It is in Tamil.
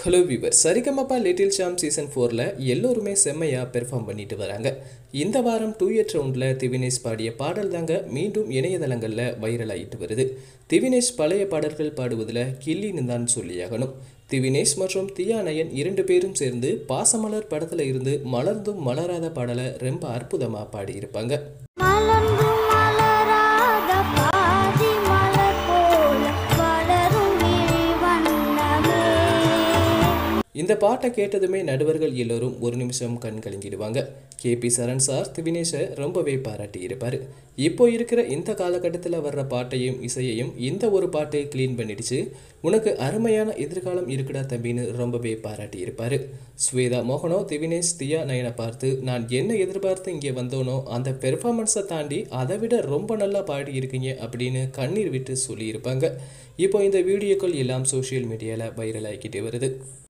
hello viewer Saregamapa little champ season ஃபோரில் எல்லோருமே செம்மையாக பெர்ஃபார்ம் பண்ணிட்டு வராங்க இந்த வாரம் டூ இயர் ரவுண்டில் திவினேஷ் பாடிய பாடல் தாங்க மீண்டும் இணையதளங்களில் வைரல் ஆகிட்டு வருது திவினேஷ் பழைய பாடல்கள் பாடுவதில் கில்லின்னு தான் சொல்லியாகணும் திவினேஷ் மற்றும் தியா நயன் இரண்டு பேரும் சேர்ந்து பாசமலர் படத்தில் இருந்து மலர்ந்தும் மலராத பாடலை ரொம்ப அற்புதமாக பாடியிருப்பாங்க மலர்ந்தும் மலராத பாதி மலர் போல வளரும் விழி வண்ணமே இந்த பாட்டை கேட்டதுமே நடுவர்கள் எல்லோரும் ஒரு நிமிஷம் கண் கலங்கிடுவாங்க கேபி சரண் சார் திவினேஷை ரொம்பவே பாராட்டி இருப்பார் இப்போ இருக்கிற இந்த காலகட்டத்தில் வர்ற பாட்டையும் இசையையும் இந்த ஒரு பாட்டு க்ளீன் பண்ணிடுச்சு உனக்கு அருமையான எதிர்காலம் இருக்குடா தம்பின்னு ரொம்பவே பாராட்டி இருப்பார் ஸ்வேதா மோகனோ திவினேஷ் தியா நயனை பார்த்து நான் என்ன எதிர்பார்த்து இங்கே வந்தோனோ அந்த பெர்ஃபார்மன்ஸை தாண்டி அதை விட ரொம்ப நல்லா பாடி இருக்கீங்க அப்படின்னு கண்ணீர் விட்டு சொல்லியிருப்பாங்க இப்போ இந்த வீடியோக்கள் எல்லாம் சோஷியல் மீடியாவில் வைரல் ஆகிக்கிட்டே வருது